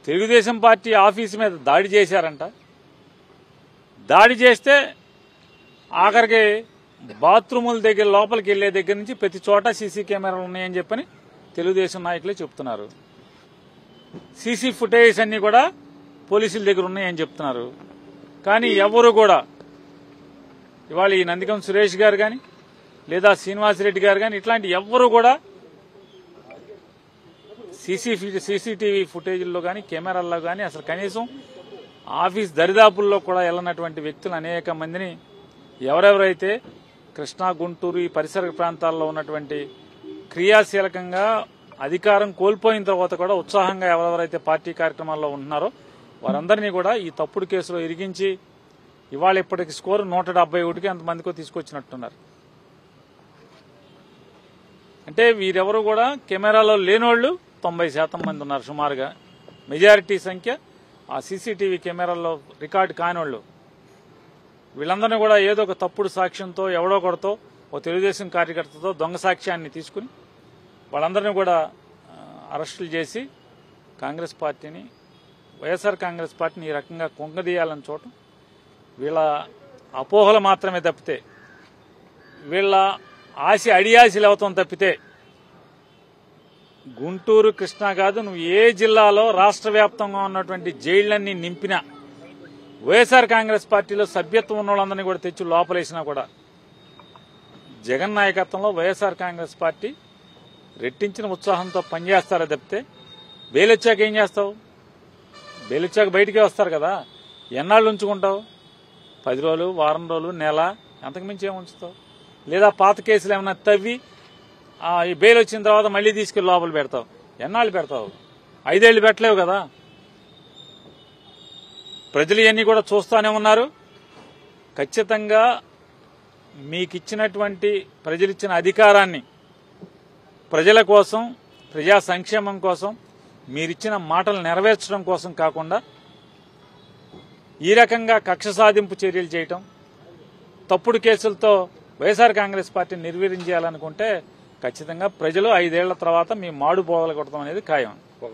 Telugu Desam party office మీద దాడి చేశారంట దాడి చేస్తే ఆఖరికి బాత్రూముల దగ్గర లోపలికి వెళ్లే దగ్గర నుంచి ప్రతి చోట సీసీ కెమెరాలు ఉన్నాయని చెప్పని తెలుగుదేశం నాయకులే చెప్తున్నారు సీసీ ఫుటేజ్ అన్ని కూడా పోలీసుల దగ్గర ఉన్నాయని చెప్తున్నారు కానీ ఎవరు కూడా ఇవాళ ఈ నందికం సురేష్ గారు కానీ లేదా శ్రీనివాసరెడ్డి గారు కానీ ఇట్లాంటి ఎవ్వరు కూడా సీసీ సీసీటీవీ ఫుటేజ్ల్లో కానీ కెమెరాల్లో కానీ అసలు కనీసం ఆఫీస్ దరిదాపుల్లో కూడా వెళ్ళనటువంటి వ్యక్తులు అనేక మందిని ఎవరెవరైతే కృష్ణా గుంటూరు ఈ పరిసర ప్రాంతాల్లో ఉన్నటువంటి క్రియాశీలకంగా అధికారం కోల్పోయిన తర్వాత కూడా ఉత్సాహంగా ఎవరెవరైతే పార్టీ కార్యక్రమాల్లో ఉంటున్నారో వారందరినీ కూడా ఈ తప్పుడు కేసులో ఇరిగించి ఇవాళ ఇప్పటికి స్కోర్ నూట డెబ్బై ఒకటికి అంతమందికో తీసుకొచ్చినట్టున్నారు అంటే వీరెవరు కూడా కెమెరాలో లేనోళ్లు తొంభై శాతం మంది ఉన్నారు సుమారుగా మెజారిటీ సంఖ్య ఆ సీసీటీవీ కెమెరాల్లో రికార్డు కానివాళ్ళు వీళ్ళందరినీ కూడా ఏదో ఒక తప్పుడు సాక్ష్యంతో ఎవడో ఒకటితో ఓ తెలుగుదేశం కార్యకర్తతో దొంగ సాక్ష్యాన్ని తీసుకుని వాళ్ళందరినీ కూడా ఆ, అరెస్టులు చేసి కాంగ్రెస్ పార్టీని వైఎస్ఆర్ కాంగ్రెస్ పార్టీని ఈ రకంగా కొంగదీయాలని చూడటం వీళ్ళ అపోహలు మాత్రమే తప్పితే వీళ్ళ ఆశ అడియాశలు అవుతాం తప్పితే గుంటూరు కృష్ణా కాదు నువ్వు ఏ జిల్లాలో రాష్ట్ర వ్యాప్తంగా ఉన్నటువంటి జైళ్లన్నీ నింపినా వైఎస్ఆర్ కాంగ్రెస్ పార్టీలో సభ్యత్వం ఉన్న వాళ్ళందరినీ కూడా తెచ్చి లోపలేసినా కూడా జగన్ నాయకత్వంలో వైఎస్ఆర్ కాంగ్రెస్ పార్టీ రెట్టించిన ఉత్సాహంతో పనిచేస్తారా తప్పితే బెయిలొచ్చాక ఏం చేస్తావు బెయిలొచ్చాక బయటికే వస్తారు కదా ఎన్నాళ్ళు ఉంచుకుంటావు పది రోజులు వారం రోజులు నెల అంతకుమించి ఏం ఉంచుతావు లేదా పాత కేసులు ఏమైనా తవ్వి ఆ, ఈ బెయిల్ వచ్చిన తర్వాత మళ్ళీ తీసుకెళ్లి లోపల పెడతావు ఎన్నాళ్ళు పెడతావు ఐదేళ్లు పెట్టలేవు కదా ప్రజలు ఇవన్నీ కూడా చూస్తానే ఉన్నారు ఖచ్చితంగా మీకు ఇచ్చినటువంటి ప్రజలిచ్చిన అధికారాన్ని ప్రజల కోసం ప్రజా సంక్షేమం కోసం మీరిచ్చిన మాటలు నెరవేర్చడం కోసం కాకుండా ఈ రకంగా కక్ష సాధింపు చర్యలు చేయటం తప్పుడు కేసులతో వైఎస్ఆర్ కాంగ్రెస్ పార్టీని నిర్వీర్యం చేయాలనుకుంటే ఖచ్చితంగా ప్రజలు ఐదేళ్ల తర్వాత మీ మాడు పోగల కొడతాం అనేది ఖాయం